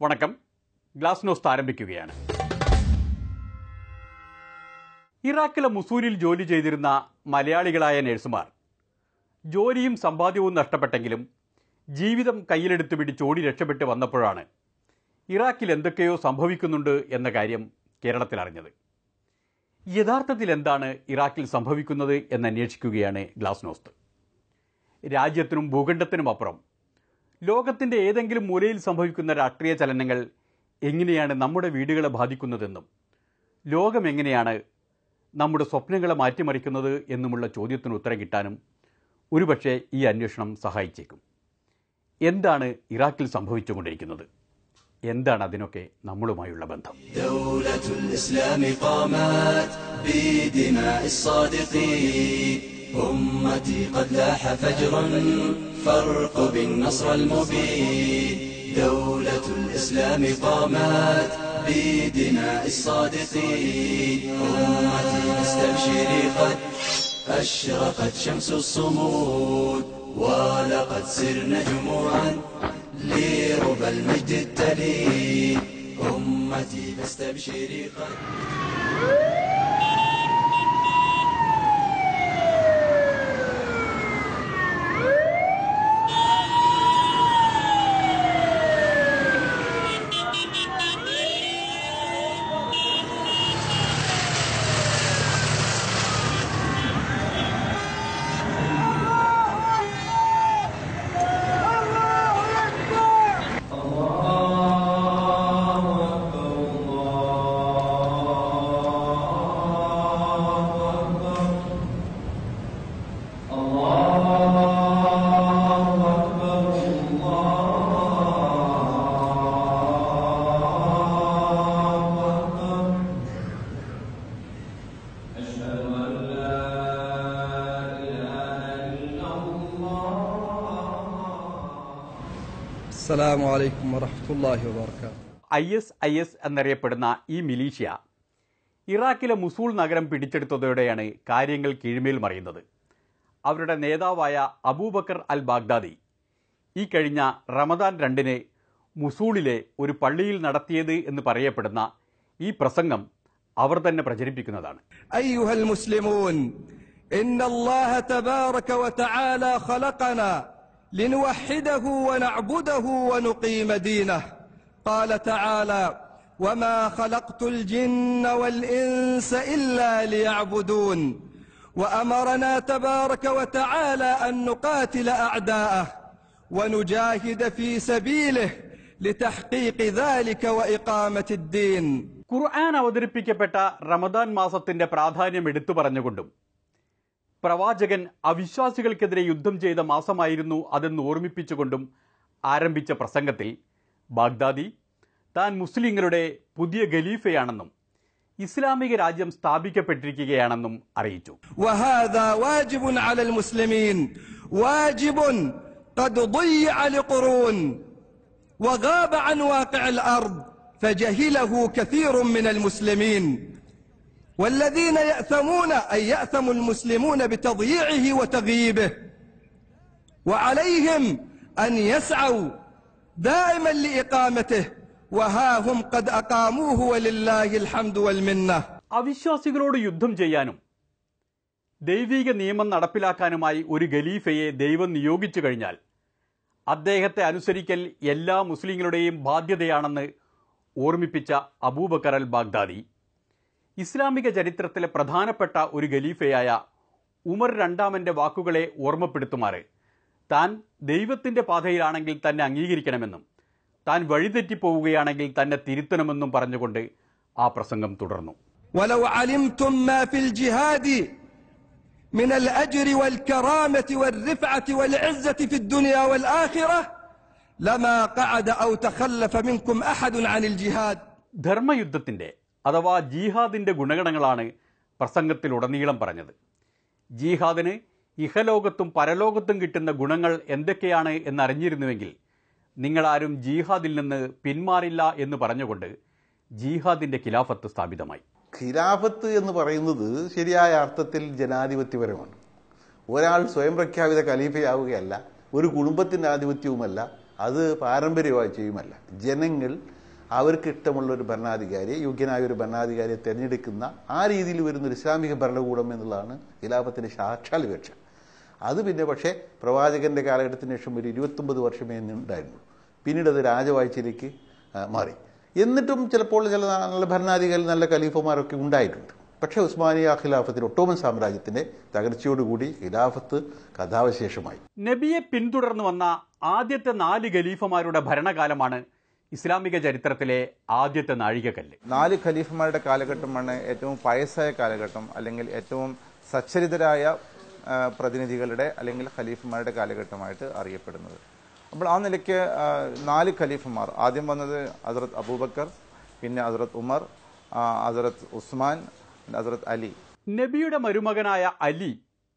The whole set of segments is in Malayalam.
വണക്കം ഗ്ലാസ് നോസ്റ്റ് ആരംഭിക്കുകയാണ് ഇറാഖിലെ മുസൂലിൽ ജോലി ചെയ്തിരുന്ന മലയാളികളായ നഴ്സുമാർ ജോലിയും സമ്പാദ്യവും നഷ്ടപ്പെട്ടെങ്കിലും ജീവിതം കയ്യിലെടുത്ത് പിടിച്ചോടി രക്ഷപ്പെട്ട് വന്നപ്പോഴാണ് ഇറാഖിൽ എന്തൊക്കെയോ സംഭവിക്കുന്നുണ്ട് എന്ന കാര്യം കേരളത്തിൽ അറിഞ്ഞത് യഥാർത്ഥത്തിൽ എന്താണ് ഇറാഖിൽ സംഭവിക്കുന്നത് എന്ന് അന്വേഷിക്കുകയാണ് ഗ്ലാസ് നോസ്റ്റ് രാജ്യത്തിനും ഭൂഖണ്ഡത്തിനും അപ്പുറം ലോകത്തിൻ്റെ ഏതെങ്കിലും മൂലയിൽ സംഭവിക്കുന്ന രാഷ്ട്രീയ ചലനങ്ങൾ എങ്ങനെയാണ് നമ്മുടെ വീടുകളെ ബാധിക്കുന്നതെന്നും ലോകം എങ്ങനെയാണ് നമ്മുടെ സ്വപ്നങ്ങളെ മാറ്റിമറിക്കുന്നത് എന്നുമുള്ള ചോദ്യത്തിന് ഉത്തരം കിട്ടാനും ഒരുപക്ഷെ ഈ അന്വേഷണം സഹായിച്ചേക്കും എന്താണ് ഇറാഖിൽ സംഭവിച്ചുകൊണ്ടിരിക്കുന്നത് എന്താണ് അതിനൊക്കെ നമ്മളുമായുള്ള ബന്ധം دولة الإسلام قامت بدماء الصادقين أمتي قد لاح فجر فارقب النصر المبين دولة الإسلام قامت بدماء الصادقين أمتي استبشري قد أشرقت شمس الصمود ولقد سرنا جموعا لربى المجد التلين أمتي فاستبشري قد السلام عليكم ورحمة الله وبركاته ഐ എസ് ഐ എസ് എന്നറിയപ്പെടുന്ന ഈ മിലീഷ്യ ഇറാഖിലെ മുസൂൾ നഗരം പിടിച്ചെടുത്തതോടെയാണ് കാര്യങ്ങൾ കീഴ്മേൽ മറിയുന്നത് അവരുടെ നേതാവായ അബൂബക്കർ അൽ ബാഗ്ദാദി ഈ കഴിഞ്ഞ റമദാൻ രണ്ടിന് മുസൂളിലെ ഒരു പള്ളിയിൽ നടത്തിയത് എന്ന് പറയപ്പെടുന്ന ഈ പ്രസംഗം അവർ തന്നെ പ്രചരിപ്പിക്കുന്നതാണ് أيها المسلمون إن الله تبارك وتعالى خلقنا لنوحده ونعبده ونقيم دينه قال تعالى وما خلقت الجن والإنس إلا ليعبدون وأمرنا تبارك وتعالى أن نقاتل أعداءه ونجاهد في سبيله لتحقيق ذلك وإقامة الدين ഖുർആൻ അവതരിപ്പിക്കപ്പെട്ട റമദാൻ മാസത്തിന്റെ പ്രാധാന്യം എടുത്തു പറഞ്ഞുകൊണ്ടും പ്രവാചകൻ അവിശ്വാസികൾക്കെതിരെ യുദ്ധം ചെയ്ത മാസമായിരുന്നു അതെന്ന് ഓർമ്മിപ്പിച്ചുകൊണ്ടും ആരംഭിച്ച പ്രസംഗത്തിൽ ബാഗ്ദാദി താൻ മുസ്ലിങ്ങളുടെ പുതിയ ഖലീഫയാണെന്നും ഇസ്ലാമിക രാജ്യം സ്ഥാപിക്കപ്പെട്ടിരിക്കുകയാണെന്നും അറിയിച്ചു وهذا واجب على المسلمين واجب قد ضيع لقرون وغاب عن واقع الارض فجهله كثير من المسلمين والذين ياثمون اي ياثم المسلمون بتضييعه وتغييبه وعليهم ان يسعوا دائما لاقامته وها هم قد اقاموه ولله الحمد والمنه അവിശ്വാസികളോട് യുദ്ധം ചെയ്യാനും ദൈവിക നിയമം നടപ്പിലാക്കാനുമായി ഒരു ഖലീഫയെ ദൈവം നിയോഗിച്ചു കഴിഞ്ഞാൽ അദ്ദേഹത്തെ അനുസരിക്കൽ എല്ലാ മുസ്ലിങ്ങളുടെയും ബാധ്യതയാണെന്ന് ഓർമ്മിപ്പിച്ച അബൂബക്കർ അൽ ബാഗ്ദാദി ഇസ്ലാമിക ചരിത്രത്തിലെ പ്രധാനപ്പെട്ട ഒരു ഖലീഫയായ ഉമർ രണ്ടാമന്റെ വാക്കുകളെ ഓർമ്മപ്പെടുത്തുമാറ് താൻ ദൈവത്തിന്റെ പാതയിലാണെങ്കിൽ തന്നെ അംഗീകരിക്കണമെന്നും താൻ വഴിതെറ്റിപ്പോവുകയാണെങ്കിൽ തന്നെ തിരുത്തണമെന്നും പറഞ്ഞുകൊണ്ട് ആ പ്രസംഗം തുടർന്നു ولو علمتم ما في الجهاد من الأجر والكرامة والرفعة والعزة في الدنيا والآخرة لما قعد أو تخلف منكم أحد عن الجهاد ധർമ്മയുദ്ധത്തിൻ്റെ അഥവാ ജീഹാദിൻ്റെ ഗുണഗണങ്ങളാണ് പ്രസംഗത്തിലുടനീളം പറഞ്ഞത് ജീഹാദിന് ഇഹലോകത്തും പരലോകത്തും കിട്ടുന്ന ഗുണങ്ങൾ എന്തൊക്കെയാണ് എന്നറിഞ്ഞിരുന്നുവെങ്കിൽ നിങ്ങളാരും ജീഹാദിൽ നിന്ന് പിന്മാറില്ല എന്ന് പറഞ്ഞുകൊണ്ട് ജീഹാദിൻ്റെ ഖിലാഫത്ത് സ്ഥാപിതമായി ഖിലാഫത്ത് എന്ന് പറയുന്നത് ശരിയായ അർത്ഥത്തിൽ ജനാധിപത്യപരമാണ് ഒരാൾ സ്വയം പ്രഖ്യാപിത ഖലീഫയാവുകയല്ല ഒരു കുടുംബത്തിൻ്റെ ആധിപത്യവുമല്ല അത് പാരമ്പര്യമായി ചെയ്യുമല്ല ജനങ്ങൾ അവർക്ക് ഇഷ്ടമുള്ള ഒരു ഭരണാധികാരിയെ യോഗ്യനായ ഒരു ഭരണാധികാരിയെ തിരഞ്ഞെടുക്കുന്ന ആ രീതിയിൽ വരുന്ന ഒരു ഇസ്ലാമിക ഭരണകൂടം എന്നുള്ളതാണ് ഖിലാഫത്തിന്റെ സാക്ഷാൽ വിവക്ഷ അത് പിന്നെ പക്ഷേ പ്രവാചകന്റെ കാലഘട്ടത്തിന് ശേഷം ഒരു ഇരുപത്തൊമ്പത് വർഷമേ ഉണ്ടായിരുന്നു പിന്നീട് അത് രാജവാഴ്ചയിലേക്ക് ആ, മാറി എന്നിട്ടും ചിലപ്പോൾ ചില നല്ല ഭരണാധികാരികൾ നല്ല ഖലീഫമാരൊക്കെ ഉണ്ടായിട്ടുണ്ട് പക്ഷേ ഉസ്മാനിയ ഖിലാഫത്തിന് ഒട്ടോമൻ സാമ്രാജ്യത്തിന്റെ തകർച്ചയോടുകൂടി ഖിലാഫത്ത് കഥാവശേഷമായി നബിയെ പിന്തുടർന്നു വന്ന ആദ്യത്തെ നാല് ഖലീഫമാരുടെ ഭരണകാലമാണ് ഇസ്ലാമിക ചരിത്രത്തിലെ ആദ്യത്തെ നാഴികക്കല്ല് നാല് ഖലീഫമാരുടെ കാലഘട്ടമാണ് ഏറ്റവും പയസ്സായ കാലഘട്ടം അല്ലെങ്കിൽ ഏറ്റവും സച്ചരിതരായ ആ, പ്രതിനിധികളുടെ അല്ലെങ്കിൽ ഖലീഫമാരുടെ കാലഘട്ടമായിട്ട് അറിയപ്പെടുന്നത് അപ്പോൾ ആ നിലയ്ക്ക് ആ, നാല് ഖലീഫമാർ ആദ്യം വന്നത് ഹസ്രത്ത് അബൂബക്കർ പിന്നെ ഹസ്രത്ത് ഉമർ ആ, ഹസ്രത്ത് ഉസ്മാൻ ഹസ്രത്ത് അലി നബിയുടെ മരുമകനായ അലി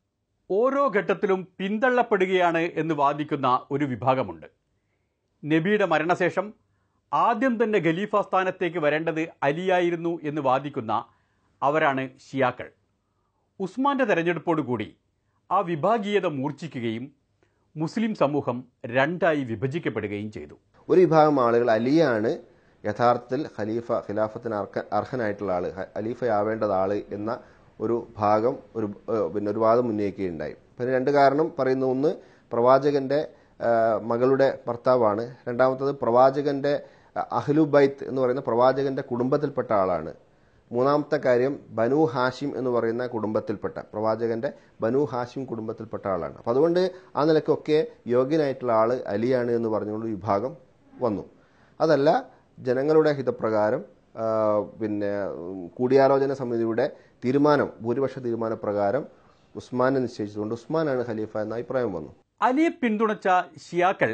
ഓരോ ഘട്ടത്തിലും പിന്തള്ളപ്പെടുകയാണ് എന്ന് വാദിക്കുന്ന ഒരു വിഭാഗമുണ്ട് നബിയുടെ മരണശേഷം ആദ്യം തന്നെ ഖലീഫ സ്ഥാനത്തേക്ക് വരേണ്ടത് അലിയായിരുന്നു എന്ന് വാദിക്കുന്ന അവരാണ് ഷിയാക്കൾ ഉസ്മാന്റെ തെരഞ്ഞെടുപ്പോടുകൂടി ആ വിഭാഗീയത മൂർച്ഛിക്കുകയും മുസ്ലിം സമൂഹം രണ്ടായി വിഭജിക്കപ്പെടുകയും ചെയ്തു ഒരു വിഭാഗം ആളുകൾ അലിയാണ് യഥാർത്ഥത്തിൽ ഖലീഫ ഖിലാഫത്തിന് അർഹ അർഹനായിട്ടുള്ള ആള് ഹ- ഖലീഫയാവേണ്ടത് ആള് എന്ന ഒരു ഭാഗം ഒരു ഏഹ്, പിന്നെ ഒരു വാദം ഉന്നയിക്കുകയുണ്ടായി പിന്നെ രണ്ട് കാരണം പറയുന്ന ഒന്ന് പ്രവാചകന്റെ ആ, മകളുടെ ഭർത്താവാണ് രണ്ടാമത്തത് പ്രവാചകന്റെ അ, അഹ്ലു ബൈത്ത് എന്ന് പറയുന്ന പ്രവാചകന്റെ കുടുംബത്തിൽപ്പെട്ട ആളാണ് മൂന്നാമത്തെ കാര്യം ബനു ഹാഷിം എന്ന് പറയുന്ന കുടുംബത്തിൽപ്പെട്ട പ്രവാചകന്റെ ബനു ഹാഷിം കുടുംബത്തിൽപ്പെട്ട ആളാണ് അപ്പൊ അതുകൊണ്ട് ആ നിലയ്ക്കൊക്കെ യോഗ്യനായിട്ടുള്ള ആള് അലിയാണ് എന്ന് പറഞ്ഞുകൊണ്ട് വിഭാഗം വന്നു അതല്ല ജനങ്ങളുടെ ഹിതപ്രകാരം ആ, പിന്നെ ഉം, കൂടിയാലോചന സമിതിയുടെ തീരുമാനം ഭൂരിപക്ഷ തീരുമാനപ്രകാരം ഉസ്മാനെ നിശ്ചയിച്ചുകൊണ്ട് ഉസ്മാനാണ് ഖലീഫ എന്ന അഭിപ്രായം വന്നു അലിയെ പിന്തുണച്ച ഷിയാക്കൾ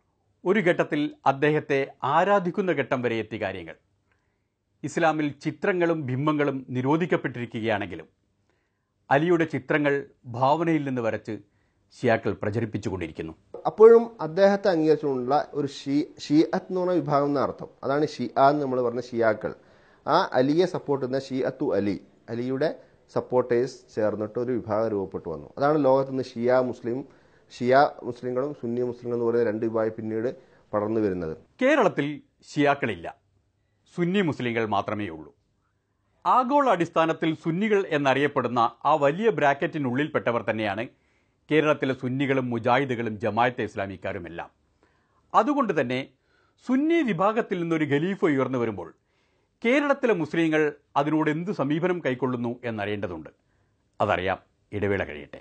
ഒരു ഘട്ടത്തിൽ അദ്ദേഹത്തെ ആരാധിക്കുന്ന ഘട്ടം വരെ എത്തി കാര്യങ്ങൾ ഇസ്ലാമിൽ ചിത്രങ്ങളും ബിംബങ്ങളും നിരോധിക്കപ്പെട്ടിരിക്കുകയാണെങ്കിലും അലിയുടെ ചിത്രങ്ങൾ ഭാവനയിൽ നിന്ന് വരച്ച് ഷിയാക്കൾ പ്രചരിപ്പിച്ചുകൊണ്ടിരിക്കുന്നു അപ്പോഴും അദ്ദേഹത്തെ അംഗീകരിച്ചുകൊണ്ടുള്ള ഒരു ഷീ ഷീഅത്ത് എന്ന് പറഞ്ഞ വിഭാഗം എന്ന അർത്ഥം അതാണ് ഷിയ എന്ന് നമ്മൾ പറഞ്ഞ ഷിയാക്കൾ ആ അലിയെ സപ്പോർട്ട് ചെയ്യുന്ന ഷിയത്തു അലി അലിയുടെ സപ്പോർട്ടേഴ്സ് ചേർന്നിട്ട് ഒരു വിഭാഗം രൂപപ്പെട്ടു വന്നു അതാണ് ലോകത്ത് നിന്ന് ഷിയ മുസ്ലിം ഷിയ മുസ്ലിങ്ങളും സുന്നി മുസ്ലിങ്ങളും എന്ന് പറയുന്ന രണ്ട് വിഭാഗം പിന്നീട് പടർന്നു വരുന്നത് കേരളത്തിൽ ഷിയാക്കളില്ല സുന്നി മുസ്ലിങ്ങൾ മാത്രമേ ഉള്ളൂ ആഗോള അടിസ്ഥാനത്തിൽ സുന്നികൾ എന്നറിയപ്പെടുന്ന ആ വലിയ ബ്രാക്കറ്റിനുള്ളിൽപ്പെട്ടവർ തന്നെയാണ് കേരളത്തിലെ സുന്നികളും മുജാഹിദുകളും ജമായത്തെ ഇസ്ലാമിക്കാരുമെല്ലാം അതുകൊണ്ട് തന്നെ സുന്നി വിഭാഗത്തിൽ നിന്നൊരു ഖലീഫ ഉയർന്നു വരുമ്പോൾ കേരളത്തിലെ മുസ്ലിങ്ങൾ അതിനോട് എന്ത് സമീപനം കൈക്കൊള്ളുന്നു എന്നറിയേണ്ടതുണ്ട് അതറിയാം ഇടവേള കഴിയട്ടെ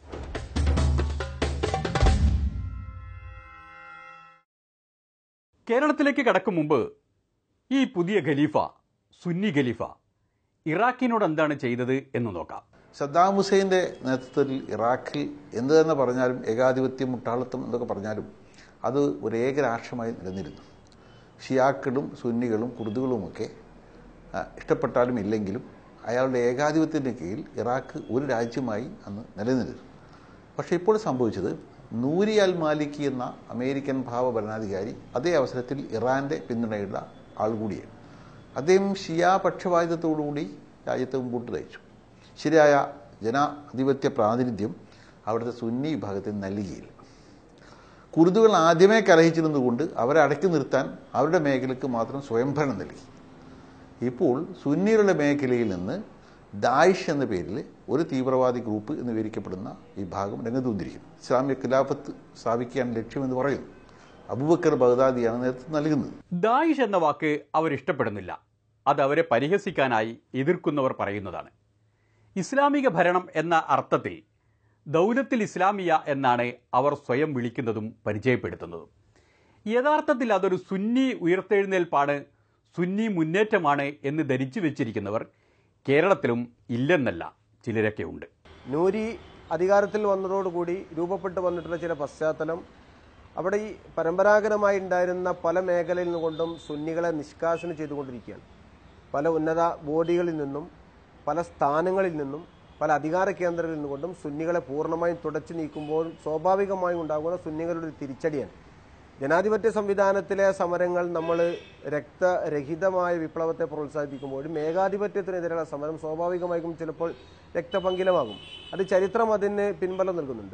കേരളത്തിലേക്ക് കടക്കും മുമ്പ് ഈ പുതിയ ഖലീഫ സുന്നി ഖലീഫ ഇറാഖിനോട് എന്താണ് ചെയ്തത് എന്ന് നോക്കാം സദ്ദാം ഹുസൈൻ്റെ നേതൃത്വത്തിൽ ഇറാഖിൽ എന്ത് തന്നെ പറഞ്ഞാലും ഏകാധിപത്യം മുട്ടാളത്വം എന്നൊക്കെ പറഞ്ഞാലും അത് ഒരു ഏകരാഷ്ട്രമായി നിലനിരുന്നു ഷിയാക്കളും സുന്നികളും കുർദുകളുമൊക്കെ ആ, ഇഷ്ടപ്പെട്ടാലും ഇല്ലെങ്കിലും അയാളുടെ ഏകാധിപത്യത്തിന് കീഴിൽ ഇറാഖ് ഒരു രാജ്യമായി അന്ന് നിലനിന്നിരുന്നു പക്ഷേ ഇപ്പോൾ സംഭവിച്ചത് നൂരി അൽ മാലിക്കി എന്ന അമേരിക്കൻ ഭാവ ഭരണാധികാരി അതേ അവസരത്തിൽ ഇറാന്റെ പിന്തുണയുള്ള ആൾ കൂടിയാണ് അദ്ദേഹം ഷിയ പക്ഷപാതിത്വത്തോടുകൂടി രാജ്യത്തെ മുമ്പോട്ട് നയിച്ചു ശരിയായ ജനാധിപത്യ പ്രാതിനിധ്യം അവിടുത്തെ സുന്നി വിഭാഗത്തിന് നൽകിയില്ല കുർദുകൾ ആദ്യമേ കലഹിച്ചിരുന്നതുകൊണ്ട് അവരെ അടക്കി നിർത്താൻ അവരുടെ മേഖലയ്ക്ക് മാത്രം സ്വയംഭരണം നൽകി ഇപ്പോൾ സുന്നികളുടെ മേഖലയിൽ നിന്ന് ദായിഷ് എന്ന പേരിൽ ഒരു തീവ്രവാദി ഗ്രൂപ്പ് എന്ന് വിവരിക്കപ്പെടുന്ന വിഭാഗം രംഗത്ത് വന്നിരിക്കുന്നു ഇസ്ലാമിക ഖിലാഫത്ത് സ്ഥാപിക്കാൻ ലക്ഷ്യമെന്ന് പറയുന്നു അബൂബക്കർ ബഗ്ദാദിയാണ് നേതൃത്വം നൽകുന്നത് ദായിഷ് എന്ന വാക്ക് അവർ ഇഷ്ടപ്പെടുന്നില്ല അത് അവരെ പരിഹസിക്കാനായി എതിർക്കുന്നവർ പറയുന്നതാണ് ഇസ്ലാമിക ഭരണം എന്ന അർത്ഥത്തിൽ ദൗലത്തിൽ ഇസ്ലാമിയ എന്നാണ് അവർ സ്വയം വിളിക്കുന്നതും പരിചയപ്പെടുത്തുന്നതും യഥാർത്ഥത്തിൽ അതൊരു സുന്നി ഉയർത്തെഴുന്നേൽപ്പാണ് സുന്നി മുന്നേറ്റമാണ് എന്ന് ധരിച്ചു വെച്ചിരിക്കുന്നവർ കേരളത്തിലും ഇല്ലെന്നല്ല ചിലരൊക്കെ ഉണ്ട് നൂരി അധികാരത്തിൽ വന്നതോടുകൂടി രൂപപ്പെട്ടു വന്നിട്ടുള്ള ചില പശ്ചാത്തലം അവിടെ ഈ പരമ്പരാഗതമായി ഉണ്ടായിരുന്ന പല മേഖലയിൽ നിന്നുകൊണ്ടും സുന്നികളെ നിഷ്കാസനം ചെയ്തുകൊണ്ടിരിക്കുകയാണ് പല ഉന്നത ബോഡികളിൽ നിന്നും പല സ്ഥാനങ്ങളിൽ നിന്നും പല അധികാര കേന്ദ്രങ്ങളിൽ നിന്നുകൊണ്ടും സുന്നികളെ പൂർണ്ണമായും തുടച്ചു നീക്കുമ്പോൾ സ്വാഭാവികമായും ഉണ്ടാകുന്ന സുന്നികളുടെ ഒരു തിരിച്ചടിയാണ് ജനാധിപത്യ സംവിധാനത്തിലെ സമരങ്ങൾ നമ്മൾ രക്തരഹിതമായ വിപ്ലവത്തെ പ്രോത്സാഹിപ്പിക്കുമ്പോഴും ഏകാധിപത്യത്തിനെതിരെയുള്ള സമരം സ്വാഭാവികമായും ചിലപ്പോൾ രക്തപങ്കിലമാകും അത് ചരിത്രം അതിന് പിൻബലം നൽകുന്നുണ്ട്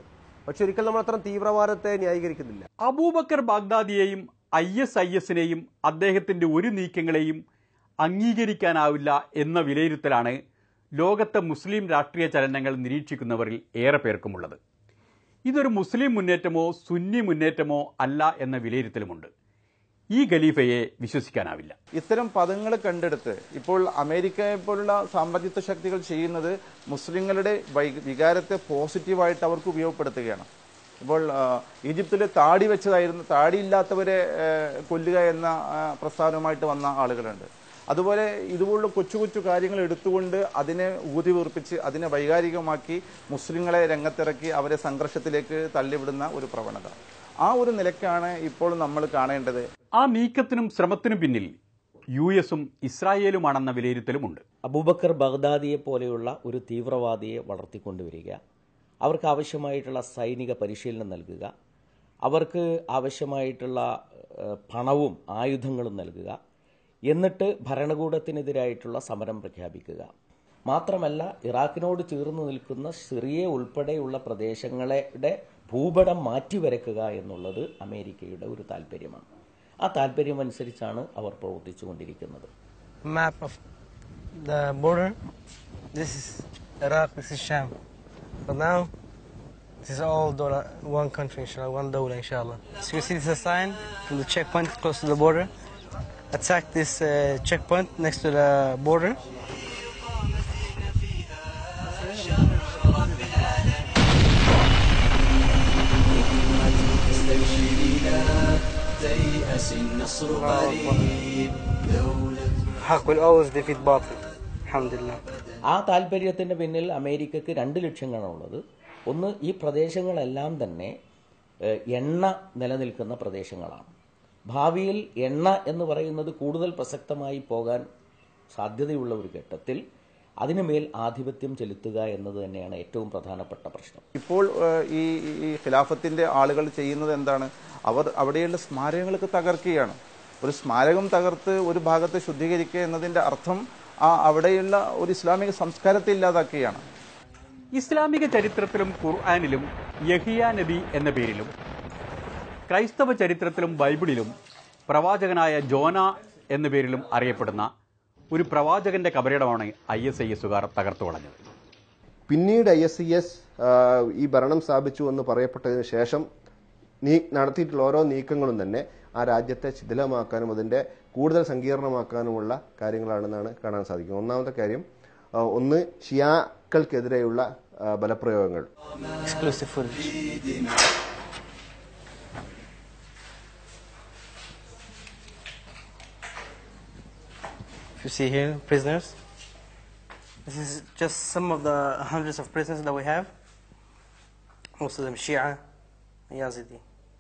പക്ഷെ ഒരിക്കലും നമ്മൾ അത്തരം തീവ്രവാദത്തെ ന്യായീകരിക്കുന്നില്ല അബൂബക്കർ ബാഗ്ദാദിയെയും ഐ എസ് ഐ എസിനെയും അദ്ദേഹത്തിന്റെ ഒരു നീക്കങ്ങളെയും അംഗീകരിക്കാനാവില്ല എന്ന വിലയിരുത്തലാണ് ലോകത്തെ മുസ്ലിം രാഷ്ട്രീയ ചലനങ്ങൾ നിരീക്ഷിക്കുന്നവരിൽ ഏറെ പേർക്കുമുള്ളത് ഇതൊരു മുസ്ലിം മുന്നേറ്റമോ സുന്നി മുന്നേറ്റമോ അല്ല എന്ന വിലയിരുത്തലുമുണ്ട് ഈ ഖലീഫയെ വിശ്വസിക്കാനാവില്ല ഇത്തരം പദങ്ങൾ കണ്ടെടുത്ത് ഇപ്പോൾ അമേരിക്കയെ പോലുള്ള സാമ്പത്തിക ശക്തികൾ ചെയ്യുന്നത് മുസ്ലിങ്ങളുടെ വൈ- വികാരത്തെ പോസിറ്റീവായിട്ട് അവർക്ക് ഉപയോഗപ്പെടുത്തുകയാണ് ഇപ്പോൾ ആ, ഈജിപ്തിൽ താടി വെച്ചതായിരുന്നു താടിയില്ലാത്തവരെ ആ, കൊല്ലുക എന്ന ആ, പ്രസ്ഥാനവുമായിട്ട് വന്ന ആളുകളുണ്ട് അതുപോലെ ഇതുപോലുള്ള കൊച്ചു കൊച്ചു കാര്യങ്ങൾ എടുത്തുകൊണ്ട് അതിനെ ഊതി വീർപ്പിച്ച് അതിനെ വൈകാരികമാക്കി മുസ്ലിങ്ങളെ രംഗത്തിറക്കി അവരെ സംഘർഷത്തിലേക്ക് തള്ളിവിടുന്ന ഒരു പ്രവണത ആ ഒരു നിലക്കാണ് ഇപ്പോൾ നമ്മൾ കാണേണ്ടത് ആ നീക്കത്തിനും ശ്രമത്തിനും പിന്നിൽ യു എസും ഇസ്രായേലുമാണെന്ന വിലയിരുത്തലുമുണ്ട് അബൂബക്കർ ബഗ്ദാദിയെ പോലെയുള്ള ഒരു തീവ്രവാദിയെ വളർത്തിക്കൊണ്ടുവരിക അവർക്ക് ആവശ്യമായിട്ടുള്ള സൈനിക പരിശീലനം നൽകുക അവർക്ക് ആവശ്യമായിട്ടുള്ള ഏഹ്, പണവും ആയുധങ്ങളും നൽകുക എന്നിട്ട് ഭരണകൂടത്തിനെതിരായിട്ടുള്ള സമരം പ്രഖ്യാപിക്കുക മാത്രമല്ല ഇറാഖിനോട് ചേർന്ന് നിൽക്കുന്ന സിറിയ ഉൾപ്പെടെയുള്ള പ്രദേശങ്ങളുടെ ഭൂപടം മാറ്റിവരക്കുക എന്നുള്ളത് അമേരിക്കയുടെ ഒരു താല്പര്യമാണ് ആ താല്പര്യം അനുസരിച്ചാണ് അവർ പ്രവർത്തിച്ചുകൊണ്ടിരിക്കുന്നത് map of the border. This is Iraq, this is Sham. But now, this is all dola, one country, inshallah, one dawla, inshallah. So you see this is a sign from the checkpoint close to the border. Attack this uh, checkpoint next to the border. استبشري لا تيأس النصر قريب دولة Haq will always defeat Batil. Alhamdulillah. ആ താല്പര്യത്തിന്റെ പിന്നിൽ അമേരിക്കക്ക് രണ്ട് ലക്ഷ്യങ്ങളാണുള്ളത് ഒന്ന് ഈ പ്രദേശങ്ങളെല്ലാം തന്നെ ഏഹ്, എണ്ണ നിലനിൽക്കുന്ന പ്രദേശങ്ങളാണ് ഭാവിയിൽ എണ്ണ എന്ന് പറയുന്നത് കൂടുതൽ പ്രസക്തമായി പോകാൻ സാധ്യതയുള്ള ഒരു ഘട്ടത്തിൽ അതിനുമേൽ ആധിപത്യം ചെലുത്തുക എന്നത് തന്നെയാണ് ഏറ്റവും പ്രധാനപ്പെട്ട പ്രശ്നം ഇപ്പോൾ ഏഹ്, ഈ ഈ ഖിലാഫത്തിന്റെ ആളുകൾ ചെയ്യുന്നത് എന്താണ് അവർ അവിടെയുള്ള സ്മാരകങ്ങൾക്ക് തകർക്കുകയാണ് ഒരു സ്മാരകം തകർത്ത് ഒരു ഭാഗത്തെ ശുദ്ധീകരിക്കുക എന്നതിന്റെ അർത്ഥം ആ അവിടെയുള്ള ഒരു ഇസ്ലാമിക സംസ്കാരത്തെ ഇല്ലാതാക്കുകയാണ് ഇസ്ലാമിക ചരിത്രത്തിലും ഖുർആാനിലും യഹിയ നബി എന്ന പേരിലും ക്രൈസ്തവ ചരിത്രത്തിലും ബൈബിളിലും പ്രവാചകനായ ജോന എന്ന പേരിലും അറിയപ്പെടുന്ന ഒരു പ്രവാചകന്റെ കബറിടമാണ് ഐ എസ് ഐ എസുകാർ തകർത്തു കളഞ്ഞത് പിന്നീട് ഐ എസ് ഐ എസ് ഈ ഭരണം സ്ഥാപിച്ചു എന്ന് പറയപ്പെട്ടതിന് ശേഷം നീ നടത്തിയിട്ടുള്ള ഓരോ നീക്കങ്ങളും തന്നെ ആ രാജ്യത്തെ ശിഥിലമാക്കാനും അതിന്റെ കൂടുതൽ സങ്കീർണമാക്കാനുമുള്ള കാര്യങ്ങളാണെന്നാണ് കാണാൻ സാധിക്കുന്നത് ഒന്നാമത്തെ കാര്യം ആ, ഒന്ന് ഷിയാക്കൾക്കെതിരെയുള്ള ആ, ബലപ്രയോഗങ്ങൾ Exclusive footage. If you see here, prisoners. This is just some of the hundreds of prisoners that we have. Most of them Shia, Yazidi.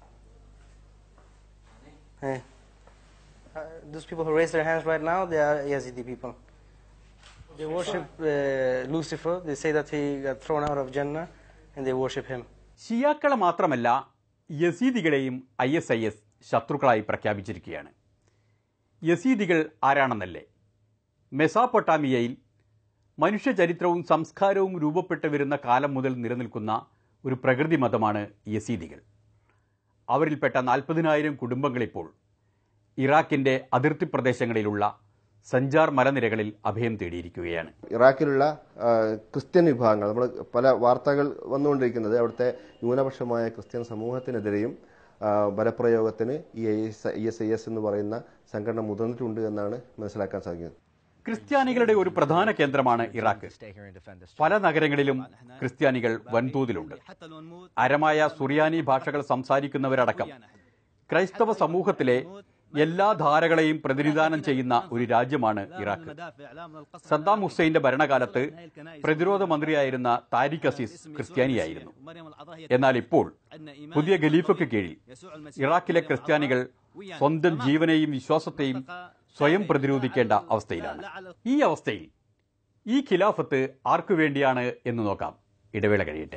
Hey. Uh, those people who raise their hands right now, they are Yazidi people. They worship uh, Lucifer. They say that he got thrown out of Jannah, and they worship him. ഷിയാക്കളെ മാത്രമല്ല യസീദികളെയും ഐ എസ് ഐ എസ് ശത്രുക്കളായി പ്രഖ്യാപിച്ചിരിക്കുകയാണ് യസീദികൾ ആരാണെന്നല്ലേ മെസാപ്പൊട്ടാമിയയിൽ മനുഷ്യചരിത്രവും സംസ്കാരവും രൂപപ്പെട്ടു വരുന്ന കാലം മുതൽ നിലനിൽക്കുന്ന ഒരു പ്രകൃതി മതമാണ് യസീദികൾ അവരിൽപ്പെട്ട നാൽപ്പതിനായിരം കുടുംബങ്ങളിപ്പോൾ ഇറാഖിൻ്റെ അതിർത്തി പ്രദേശങ്ങളിലുള്ള സഞ്ചാർ മലനിരകളിൽ അഭയം തേടിയിരിക്കുകയാണ് ഇറാഖിലുള്ള ആ, ക്രിസ്ത്യൻ വിഭാഗങ്ങൾ നമ്മൾ പല വാർത്തകൾ വന്നുകൊണ്ടിരിക്കുന്നത് അവിടുത്തെ ന്യൂനപക്ഷമായ ക്രിസ്ത്യൻ സമൂഹത്തിനെതിരെയും ആ, ബലപ്രയോഗത്തിന് ഈ ഐ എസ് ഐ എസ് എന്ന് പറയുന്ന സംഘടന മുതിർന്നിട്ടുണ്ട് എന്നാണ് മനസ്സിലാക്കാൻ സാധിക്കുന്നത് ക്രിസ്ത്യാനികളുടെ ഒരു പ്രധാന കേന്ദ്രമാണ് ഇറാഖ് പല നഗരങ്ങളിലും ക്രിസ്ത്യാനികൾ വൻതോതിലുണ്ട് അരമായ സുറിയാനി ഭാഷകൾ സംസാരിക്കുന്നവരടക്കം ക്രൈസ്തവ സമൂഹത്തിലെ എല്ലാ ധാരകളെയും പ്രതിനിധാനം ചെയ്യുന്ന ഒരു രാജ്യമാണ് ഇറാഖ് സദ്ദാം ഹുസൈന്റെ ഭരണകാലത്ത് പ്രതിരോധ മന്ത്രിയായിരുന്ന താരിഖ് അസീസ് ക്രിസ്ത്യാനിയായിരുന്നു എന്നാൽ ഇപ്പോൾ പുതിയ ഖലീഫയ്ക്ക് കീഴിൽ ഇറാഖിലെ ക്രിസ്ത്യാനികൾ സ്വന്തം ജീവനെയും വിശ്വാസത്തെയും സ്വയം പ്രതിരോധിക്കേണ്ട അവസ്ഥയിലാണ് ഈ അവസ്ഥയിൽ ഈ ഖിലാഫത്ത് ആർക്കു വേണ്ടിയാണ് എന്ന് നോക്കാം ഇടവേള കഴിയട്ടെ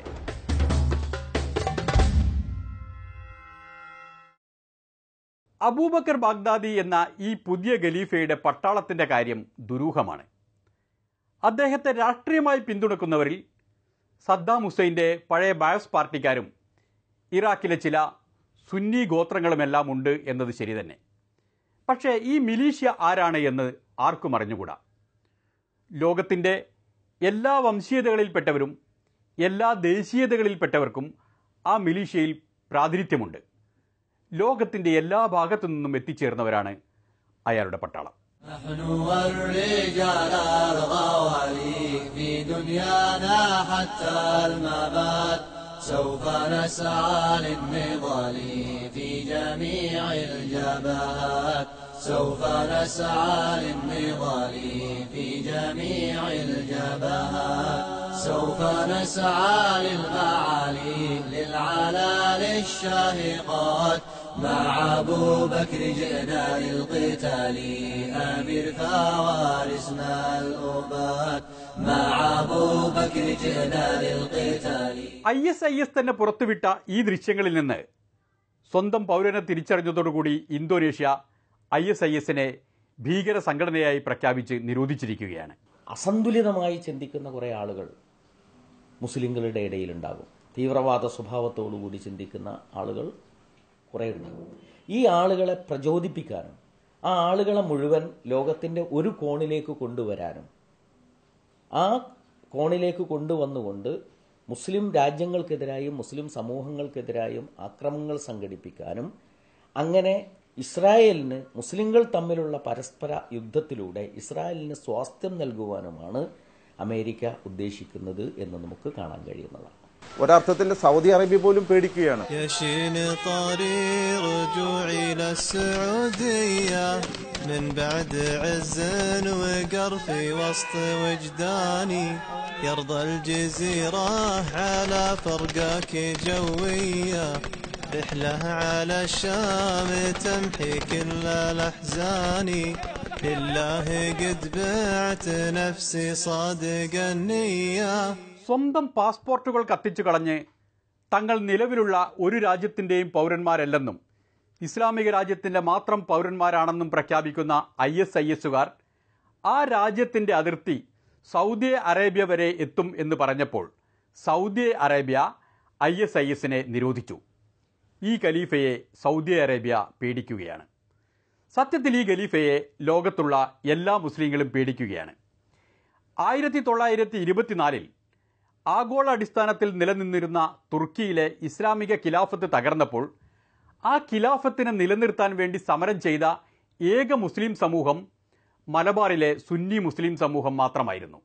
അബൂബക്കർ ബാഗ്ദാദി എന്ന ഈ പുതിയ ഖലീഫയുടെ പട്ടാളത്തിന്റെ കാര്യം ദുരൂഹമാണ് അദ്ദേഹത്തെ രാഷ്ട്രീയമായി പിന്തുണക്കുന്നവരിൽ സദ്ദാം ഹുസൈന്റെ പഴയ ബയോസ് പാർട്ടിക്കാരും ഇറാഖിലെ ചില സുന്നി ഗോത്രങ്ങളുമെല്ലാം ഉണ്ട് എന്നത് ശരി തന്നെ പക്ഷേ ഈ മിലീഷ്യ ആരാണ് എന്ന് ആർക്കും അറിഞ്ഞുകൂടാ ലോകത്തിൻ്റെ എല്ലാ വംശീയതകളിൽപ്പെട്ടവരും എല്ലാ ദേശീയതകളിൽപ്പെട്ടവർക്കും ആ മിലീഷ്യയിൽ പ്രാതിനിധ്യമുണ്ട് ലോകത്തിൻ്റെ എല്ലാ ഭാഗത്തു നിന്നും എത്തിച്ചേർന്നവരാണ് അയാളുടെ പട്ടാളം نحن والرجال الغوالي في دنيانا حتى الممات سوف نسعى للنضال في جميع الجبهات سوف نسعى للنضال في جميع الجبهات سوف نسعى للمعالي للعلا للشاهقات مع أبو بكر جئنا للقتال أمير فوارسنا الأبات مع أبو بكر جئنا للقتال ഐ എസ് ഐ എസ് തന്നെ പുറത്തുവിട്ട ഈ ദൃശ്യങ്ങളിൽ നിന്ന് സ്വന്തം പൗരനെ തിരിച്ചറിഞ്ഞതോടുകൂടി ഇന്തോനേഷ്യ ഐ എസ് ഐ എസിനെ ഭീകര സംഘടനയായി പ്രഖ്യാപിച്ച് നിരോധിച്ചിരിക്കുകയാണ് അസന്തുലിതമായി ചിന്തിക്കുന്ന കുറേ ആളുകൾ മുസ്ലിങ്ങളുടെ ഇടയിലുണ്ടാകും തീവ്രവാദ സ്വഭാവത്തോടുകൂടി ചിന്തിക്കുന്ന ആളുകൾ കുറേ ഉണ്ടാകും ഈ ആളുകളെ പ്രചോദിപ്പിക്കാനും ആ ആളുകളെ മുഴുവൻ ലോകത്തിൻ്റെ ഒരു കോണിലേക്ക് കൊണ്ടുവരാനും ആ കോണിലേക്ക് കൊണ്ടുവന്നുകൊണ്ട് മുസ്ലിം രാജ്യങ്ങൾക്കെതിരായും മുസ്ലിം സമൂഹങ്ങൾക്കെതിരായും ആക്രമണങ്ങൾ സംഘടിപ്പിക്കാനും അങ്ങനെ ഇസ്രായേലിന് മുസ്ലിങ്ങൾ തമ്മിലുള്ള പരസ്പര യുദ്ധത്തിലൂടെ ഇസ്രായേലിന് സ്വാസ്ഥ്യം നൽകുവാനുമാണ് അമേരിക്ക ഉദ്ദേശിക്കുന്നത് എന്ന് നമുക്ക് കാണാൻ കഴിയുന്നതാണ് ഒരർത്ഥത്തിൽ സൗദി അറേബ്യ പോലും പേടിക്കുകയാണ് يشين طاري رجوعي للسعودية من بعد عز وقر في وسط وجداني يرضى الجزيرة على فرقك جوية رحلة على الشام تمحي كل الأحزان لله قد بعت نفسي صادق النية സ്വന്തം പാസ്പോർട്ടുകൾ കത്തിച്ചു കളഞ്ഞ് തങ്ങൾ നിലവിലുള്ള ഒരു രാജ്യത്തിൻ്റെയും പൗരന്മാരല്ലെന്നും ഇസ്ലാമിക രാജ്യത്തിൻ്റെ മാത്രം പൗരന്മാരാണെന്നും പ്രഖ്യാപിക്കുന്ന ഐ എസ് ഐ എസുകാർ ആ രാജ്യത്തിൻ്റെ അതിർത്തി സൗദി അറേബ്യ വരെ എത്തും എന്ന് പറഞ്ഞപ്പോൾ Saudi Arabia I S I എസിനെ നിരോധിച്ചു ഈ ഖലീഫയെ സൗദി അറേബ്യ പേടിക്കുകയാണ് സത്യത്തിൽ ഈ ഖലീഫയെ ലോകത്തുള്ള എല്ലാ മുസ്ലിങ്ങളും പേടിക്കുകയാണ് ആയിരത്തി തൊള്ളായിരത്തി ഇരുപത്തിനാലിൽ ആഗോള അടിസ്ഥാനത്തിൽ നിലനിന്നിരുന്ന തുർക്കിയിലെ ഇസ്ലാമിക ഖിലാഫത്ത് തകർന്നപ്പോൾ ആ ഖിലാഫത്തിനെ നിലനിർത്താൻ വേണ്ടി സമരം ചെയ്ത ഏക മുസ്ലിം സമൂഹം മലബാറിലെ സുന്നി മുസ്ലിം സമൂഹം മാത്രമായിരുന്നു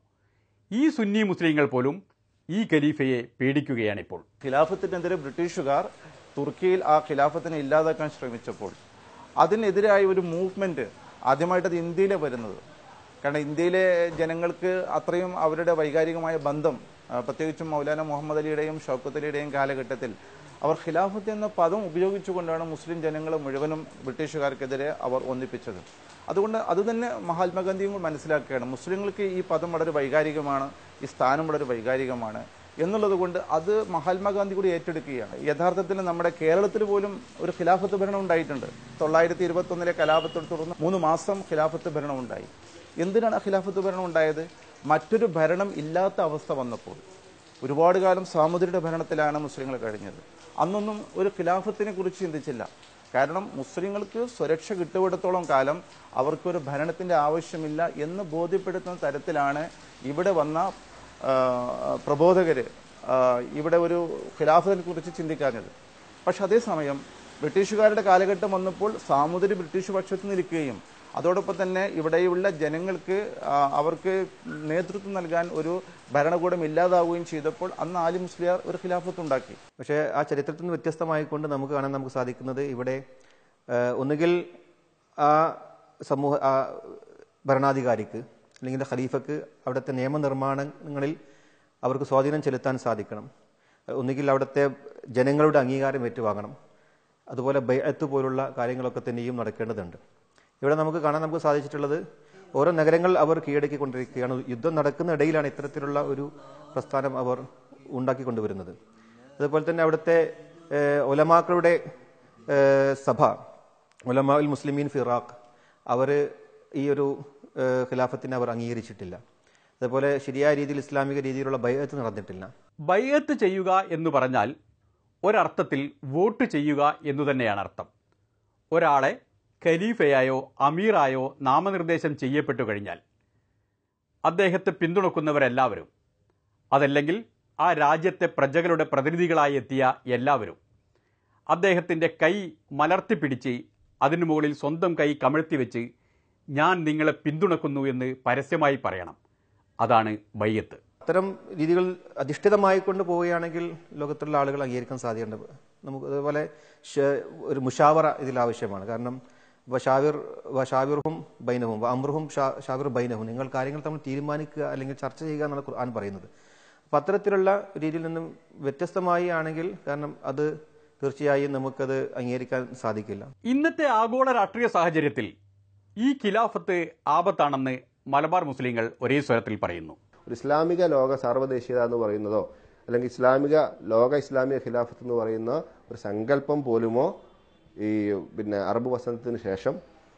ഈ സുന്നി മുസ്ലിങ്ങൾ പോലും ഈ ഖലീഫയെ പേടിക്കുകയാണിപ്പോൾ ഖിലാഫത്തിനെതിരെ ബ്രിട്ടീഷുകാർ തുർക്കിയിൽ ആ ഖിലാഫത്തിനെ ഇല്ലാതാക്കാൻ ശ്രമിച്ചപ്പോൾ അതിനെതിരായ ഒരു മൂവ്മെന്റ് ആദ്യമായിട്ട് അത് ഇന്ത്യയിലെ വരുന്നത് കാരണം ഇന്ത്യയിലെ ജനങ്ങൾക്ക് അത്രയും അവരുടെ വൈകാരികമായ ബന്ധം ആ, പ്രത്യേകിച്ചും മൗലാന മുഹമ്മദ് അലിയുടെയും ഷൗക്കത്ത് അലിയുടെയും കാലഘട്ടത്തിൽ അവർ ഖിലാഫത്ത് എന്ന പദം ഉപയോഗിച്ചുകൊണ്ടാണ് മുസ്ലിം ജനങ്ങളെ മുഴുവനും ബ്രിട്ടീഷുകാർക്കെതിരെ അവർ ഒന്നിപ്പിച്ചത് അതുകൊണ്ട് അത് തന്നെ മഹാത്മാഗാന്ധിയും കൂടി മനസ്സിലാക്കുകയാണ് മുസ്ലിങ്ങൾക്ക് ഈ പദം വളരെ വൈകാരികമാണ് ഈ സ്ഥാനം വളരെ വൈകാരികമാണ് എന്നുള്ളത് കൊണ്ട് അത് മഹാത്മാഗാന്ധി കൂടി ഏറ്റെടുക്കുകയാണ് യഥാർത്ഥത്തിൽ നമ്മുടെ കേരളത്തിൽ പോലും ഒരു ഖിലാഫത്ത് ഭരണം ഉണ്ടായിട്ടുണ്ട് തൊള്ളായിരത്തി ഇരുപത്തി ഒന്നിലെ കലാപത്തോട് തുടർന്ന് മൂന്ന് മാസം ഖിലാഫത്ത് ഭരണം ഉണ്ടായി എന്തിനാണ് ആ ഖിലാഫത്ത് ഭരണം ഉണ്ടായത് മറ്റൊരു ഭരണം ഇല്ലാത്ത അവസ്ഥ വന്നപ്പോൾ ഒരുപാട് കാലം സാമുദ്രിയുടെ ഭരണത്തിലാണ് മുസ്ലിങ്ങൾ കഴിഞ്ഞത് അന്നൊന്നും ഒരു ഖിലാഫത്തിനെ കുറിച്ച് ചിന്തിച്ചില്ല കാരണം മുസ്ലിങ്ങൾക്ക് സുരക്ഷ കിട്ടുവിടത്തോളം കാലം അവർക്കൊരു ഭരണത്തിന്റെ ആവശ്യമില്ല എന്ന് ബോധ്യപ്പെടുത്തുന്ന തരത്തിലാണ് ഇവിടെ വന്ന ആ, പ്രബോധകര് ആ, ഇവിടെ ഒരു ഖിലാഫത്തിനെ കുറിച്ച് ചിന്തിക്കാഞ്ഞത് പക്ഷെ അതേസമയം ബ്രിട്ടീഷുകാരുടെ കാലഘട്ടം വന്നപ്പോൾ സാമുദ്രി ബ്രിട്ടീഷ് പക്ഷത്ത് നിൽക്കുകയും അതോടൊപ്പം തന്നെ ഇവിടെയുള്ള ജനങ്ങൾക്ക് ആ, അവർക്ക് നേതൃത്വം നൽകാൻ ഒരു ഭരണകൂടം ഇല്ലാതാവുകയും ചെയ്തപ്പോൾ അന്ന് ആലി മുസ്ലിയാർ ഒരു ഖിലാഫത്ത് ഉണ്ടാക്കി പക്ഷേ ആ ചരിത്രത്തിൽ നിന്ന് വ്യത്യസ്തമായിക്കൊണ്ട് നമുക്ക് കാണാൻ നമുക്ക് സാധിക്കുന്നത് ഇവിടെ ആ, ഒന്നുകിൽ ആ സമൂഹ ആ ഭരണാധികാരിക്ക് അല്ലെങ്കിൽ ഖലീഫക്ക് അവിടുത്തെ നിയമനിർമ്മാണങ്ങളിൽ അവർക്ക് സ്വാധീനം ചെലുത്താൻ സാധിക്കണം ഒന്നുകിൽ അവിടുത്തെ ജനങ്ങളുടെ അംഗീകാരം ഏറ്റുവാങ്ങണം അതുപോലെ ബൈഅത്ത് പോലുള്ള കാര്യങ്ങളൊക്കെ തന്നെയും നടക്കേണ്ടതുണ്ട് ഇവിടെ നമുക്ക് കാണാൻ നമുക്ക് സാധിച്ചിട്ടുള്ളത് ഓരോ നഗരങ്ങൾ അവർ കീഴടക്കിക്കൊണ്ടിരിക്കുകയാണ് യുദ്ധം നടക്കുന്ന ഇടയിലാണ് ഇത്തരത്തിലുള്ള ഒരു പ്രസ്ഥാനം അവർ ഉണ്ടാക്കിക്കൊണ്ടുവരുന്നത് അതുപോലെ തന്നെ അവിടുത്തെ ഏഹ്, ഒലമാക്കളുടെ ഏഹ്, സഭ ഒലമാ ഉൽ മുസ്ലിമീൻ ഫിറാഖ് അവർ ഈ ഒരു ഏഹ്, ഖിലാഫത്തിനെ അവർ അംഗീകരിച്ചിട്ടില്ല അതുപോലെ ശരിയായ രീതിയിൽ ഇസ്ലാമിക രീതിയിലുള്ള ബൈഅത്ത് നടന്നിട്ടില്ല ബയ്യത്ത് ചെയ്യുക എന്ന് പറഞ്ഞാൽ ഒരർത്ഥത്തിൽ വോട്ട് ചെയ്യുക എന്നു തന്നെയാണ് അർത്ഥം ഒരാളെ ഖലീഫയായോ അമീറായോ നാമനിർദ്ദേശം ചെയ്യപ്പെട്ടു കഴിഞ്ഞാൽ അദ്ദേഹത്തെ പിന്തുണക്കുന്നവരെല്ലാവരും അതല്ലെങ്കിൽ ആ രാജ്യത്തെ പ്രജകളുടെ പ്രതിനിധികളായി എത്തിയ എല്ലാവരും അദ്ദേഹത്തിൻ്റെ കൈ മലർത്തിപ്പിടിച്ച് അതിനു മുകളിൽ സ്വന്തം കൈ കമഴ്ത്തി വെച്ച് ഞാൻ നിങ്ങളെ പിന്തുണക്കുന്നു എന്ന് പരസ്യമായി പറയണം അതാണ് ബയ്യത്ത് അത്തരം രീതികൾ അധിഷ്ഠിതമായി കൊണ്ട് പോവുകയാണെങ്കിൽ ലോകത്തുള്ള ആളുകൾ അംഗീകരിക്കാൻ സാധ്യതയുണ്ട് നമുക്ക് അതുപോലെ ഷ- ഒരു മുഷാവറ ഇതിൽ ആവശ്യമാണ് കാരണം വഷാവിർ വഷാവിർഹും ബൈനഹും അമ്രുഹും ഷാ- ഷാവിർ ബൈനഹും നിങ്ങൾ കാര്യങ്ങൾ തമ്മിൽ തീരുമാനിക്കുക അല്ലെങ്കിൽ ചർച്ച ചെയ്യുക എന്നാണ് ഖുർആൻ പറയുന്നത് അപ്പം അത്തരത്തിലുള്ള രീതിയിൽ നിന്നും വ്യത്യസ്തമായി ആണെങ്കിൽ കാരണം അത് തീർച്ചയായും നമുക്കത് അംഗീകരിക്കാൻ സാധിക്കില്ല ഇന്നത്തെ ആഗോള രാഷ്ട്രീയ സാഹചര്യത്തിൽ ഈ ഖിലാഫത്ത് ആപത്താണെന്ന് മലബാർ മുസ്ലിങ്ങൾ ഒരേ സ്വരത്തിൽ പറയുന്നു ഒരു ഇസ്ലാമിക ലോക സാർവദേശീയത എന്ന് പറയുന്നതോ അല്ലെങ്കിൽ ഇസ്ലാമിക ലോക ഇസ്ലാമിക ഖിലാഫത്ത് എന്ന് പറയുന്ന ഒരു സങ്കല്പം പോലുമോ ഈ പിന്നെ അറബ് വസന്തത്തിന് ശേഷം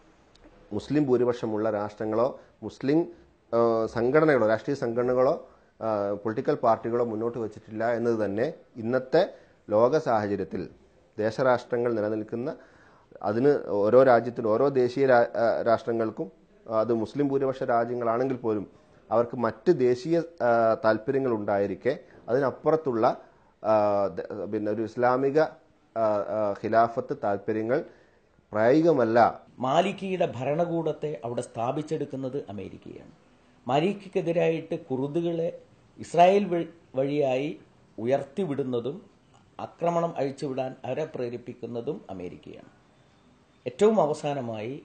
മുസ്ലിം ഭൂരിപക്ഷമുള്ള രാഷ്ട്രങ്ങളോ മുസ്ലിം ആ, സംഘടനകളോ രാഷ്ട്രീയ സംഘടനകളോ ആ, പൊളിറ്റിക്കൽ പാർട്ടികളോ മുന്നോട്ട് വച്ചിട്ടില്ല എന്നത് തന്നെ ഇന്നത്തെ ലോക സാഹചര്യത്തിൽ ദേശരാഷ്ട്രങ്ങൾ നിലനിൽക്കുന്ന അതിന് ഓരോ രാജ്യത്തിനും ഓരോ ദേശീയ രാ- ആ, രാഷ്ട്രങ്ങൾക്കും ആ, അത് മുസ്ലിം ഭൂരിപക്ഷ രാജ്യങ്ങളാണെങ്കിൽ പോലും അവർക്ക് മറ്റ് ദേശീയ ആ, താല്പര്യങ്ങൾ ഉണ്ടായിരിക്കെ അതിനപ്പുറത്തുള്ള ആ, ദ- പിന്നെ ഒരു ഇസ്ലാമിക ആ, ആ, ഖിലാഫത്ത് താല്പര്യങ്ങൾ പ്രായോഗികമല്ല മാലിക്കിയുടെ ഭരണകൂടത്തെ അവിടെ സ്ഥാപിച്ചെടുക്കുന്നത് അമേരിക്കയാണ് മാലിക്കക്കെതിരായിട്ട് കുറുദുകളെ ഇസ്രായേൽ വഴി- വഴിയായി ഉയർത്തിവിടുന്നതും ആക്രമണം അഴിച്ചുവിടാൻ അവരെ പ്രേരിപ്പിക്കുന്നതും അമേരിക്കയാണ് ഏറ്റവും അവസാനമായി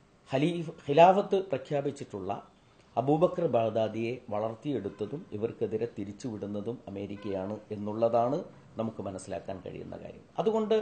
ഖലീഫ് ഖിലാഫത്ത് പ്രഖ്യാപിച്ചിട്ടുള്ള അബൂബക്കർ ബാഗ്ദാദിയെ വളർത്തിയെടുത്തതും ഇവർക്കെതിരെ തിരിച്ചുവിടുന്നതും അമേരിക്കയാണ് എന്നുള്ളതാണ് നമുക്ക് മനസ്സിലാക്കാൻ കഴിയുന്ന കാര്യം അതുകൊണ്ട്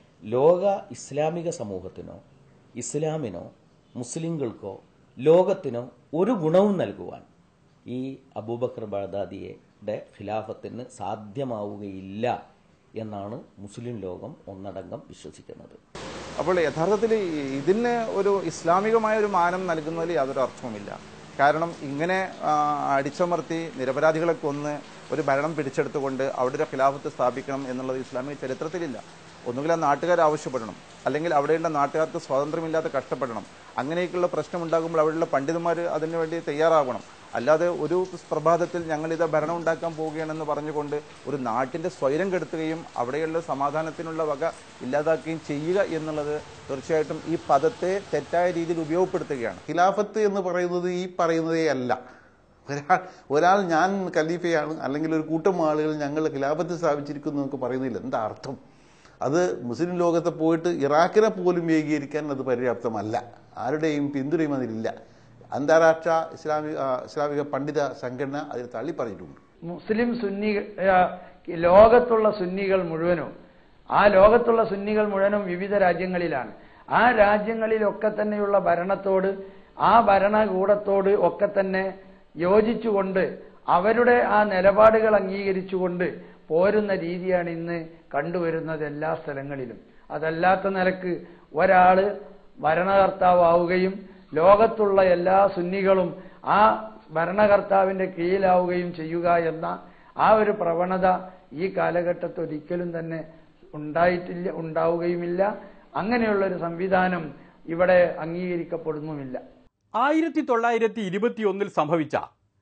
ലോക ഇസ്ലാമിക സമൂഹത്തിനോ ഇസ്ലാമിനോ മുസ്ലിങ്ങൾക്കോ ലോകത്തിനോ ഒരു ഗുണവും നൽകുവാൻ ഈ അബൂബക്കർ ബാഗ്ദാദിയുടെ ഖിലാഫത്തിന് സാധ്യമാവുകയില്ല എന്നാണ് മുസ്ലിം ലോകം ഒന്നടങ്കം വിശ്വസിക്കുന്നത് അപ്പോൾ യഥാർത്ഥത്തിൽ ഈ- ഇതിന് ഒരു ഇസ്ലാമികമായ ഒരു മാനം നൽകുന്നതിൽ യാതൊരു അർത്ഥവുമില്ല കാരണം ഇങ്ങനെ ആ, അടിച്ചമർത്തി നിരപരാധികളെ കൊന്ന് ഒരു ഭരണം പിടിച്ചെടുത്തുകൊണ്ട് അവിടെ ഒരു ഖിലാഫത്ത് സ്ഥാപിക്കണം എന്നുള്ളത് ഇസ്ലാമിക ചരിത്രത്തിലില്ല ഒന്നുകിൽ ആ നാട്ടുകാർ ആവശ്യപ്പെടണം അല്ലെങ്കിൽ അവിടെയുള്ള നാട്ടുകാർക്ക് സ്വാതന്ത്ര്യമില്ലാതെ കഷ്ടപ്പെടണം അങ്ങനെയൊക്കെയുള്ള പ്രശ്നം ഉണ്ടാകുമ്പോൾ അവിടെയുള്ള പണ്ഡിതന്മാർ അതിനുവേണ്ടി തയ്യാറാവണം അല്ലാതെ ഒരു പ്രഭാതത്തിൽ ഞങ്ങളിത് ഭരണം ഉണ്ടാക്കാൻ പോവുകയാണെന്ന് പറഞ്ഞുകൊണ്ട് ഒരു നാട്ടിന്റെ സ്വൈരം കെടുത്തുകയും അവിടെയുള്ള സമാധാനത്തിനുള്ള വക ഇല്ലാതാക്കുകയും ചെയ്യുക എന്നുള്ളത് തീർച്ചയായിട്ടും ഈ പദത്തെ തെറ്റായ രീതിയിൽ ഉപയോഗപ്പെടുത്തുകയാണ് ഖിലാഫത്ത് എന്ന് പറയുന്നത് ഈ പറയുന്നതേ അല്ല ഒരാൾ ഒരാൾ ഞാൻ ഖലീഫയാണ് അല്ലെങ്കിൽ ഒരു കൂട്ടം ആളുകൾ ഞങ്ങൾ ഖിലാഫത്ത് സ്ഥാപിച്ചിരിക്കുന്നു എന്നൊക്കെ പറയുന്നില്ല എന്താ അർത്ഥം അത് മുസ്ലിം ലോകത്തെ പോയിട്ട് ഇറാഖിനെ പോലും ഏകീകരിക്കാൻ അത് പര്യാപ്തമല്ല ആരുടെയും പിന്തുണയും അതിലില്ല അന്താരാഷ്ട്ര ഇസ്ലാമിക ആ, ഇസ്ലാമിക പണ്ഡിത സംഘടന അതിൽ തള്ളി പറഞ്ഞിട്ടുണ്ട് മുസ്ലിം സുന്നി ആ, ലോകത്തുള്ള സുന്നികൾ മുഴുവനും ആ ലോകത്തുള്ള സുന്നികൾ മുഴുവനും വിവിധ രാജ്യങ്ങളിലാണ് ആ രാജ്യങ്ങളിലൊക്കെ തന്നെയുള്ള ഭരണത്തോട് ആ ഭരണകൂടത്തോട് ഒക്കെ തന്നെ യോജിച്ചുകൊണ്ട് അവരുടെ ആ നിലപാടുകൾ അംഗീകരിച്ചുകൊണ്ട് പോരുന്ന രീതിയാണ് ഇന്ന് കണ്ടുവരുന്നത് എല്ലാ സ്ഥലങ്ങളിലും അതല്ലാത്ത നിലക്ക് ഒരാള് ഭരണകർത്താവുകയും ലോകത്തുള്ള എല്ലാ സുന്നികളും ആ ഭരണകർത്താവിന്റെ കീഴിലാവുകയും ചെയ്യുക എന്ന ആ ഒരു പ്രവണത ഈ കാലഘട്ടത്തിൽ ഒരിക്കലും തന്നെ ഉണ്ടായിട്ടില്ല ഉണ്ടാവുകയുമില്ല അങ്ങനെയുള്ള ഒരു സംവിധാനം ഇവിടെ അംഗീകരിക്കപ്പെടുന്നുമില്ല ആയിരത്തി തൊള്ളായിരത്തി ഇരുപത്തിയൊന്നിൽ സംഭവിച്ച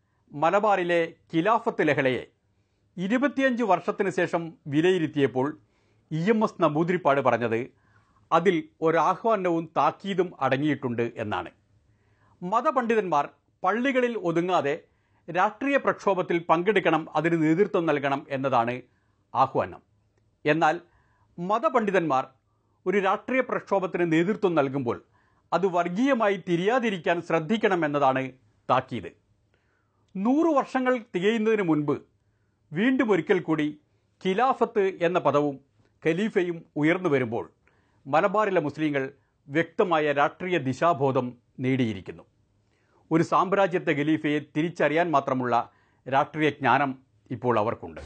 മലബാറിലെ ഖിലാഫത്ത് ലഹളയെ ഇരുപത്തിയഞ്ച് വർഷത്തിന് ശേഷം വിലയിരുത്തിയപ്പോൾ ഇ എം എസ് നമ്പൂതിരിപ്പാട് പറഞ്ഞത് അതിൽ ഒരാഹ്വാനവും താക്കീതും അടങ്ങിയിട്ടുണ്ട് എന്നാണ് മതപണ്ഡിതന്മാർ പള്ളികളിൽ ഒതുങ്ങാതെ രാഷ്ട്രീയ പ്രക്ഷോഭത്തിൽ പങ്കെടുക്കണം അതിന് നേതൃത്വം നൽകണം എന്നതാണ് ആഹ്വാനം എന്നാൽ മതപണ്ഡിതന്മാർ ഒരു രാഷ്ട്രീയ പ്രക്ഷോഭത്തിന് നേതൃത്വം നൽകുമ്പോൾ അത് വർഗീയമായി തിരിയാതിരിക്കാൻ ശ്രദ്ധിക്കണമെന്നതാണ് താക്കീത് നൂറു വർഷങ്ങൾ തികയുന്നതിന് മുൻപ് വീണ്ടും ഒരിക്കൽ കൂടി ഖിലാഫത്ത് എന്ന പദവും ഖലീഫയും ഉയർന്നു വരുമ്പോൾ മലബാറിലെ മുസ്ലിങ്ങൾ വ്യക്തമായ രാഷ്ട്രീയ ദിശാബോധം നേടിയിരിക്കുന്നു ഒരു സാമ്രാജ്യത്തെ ഖലീഫയെ തിരിച്ചറിയാൻ മാത്രമുള്ള രാഷ്ട്രീയ ജ്ഞാനം ഇപ്പോൾ അവർക്കുണ്ട്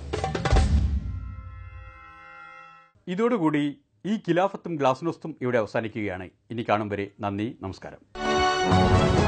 ഇതോടുകൂടി ഈ ഖിലാഫത്തും ഗ്ലാസ്നോസ്തും ഇവിടെ അവസാനിക്കുകയാണ് ഇനി കാണും വരെ നന്ദി നമസ്കാരം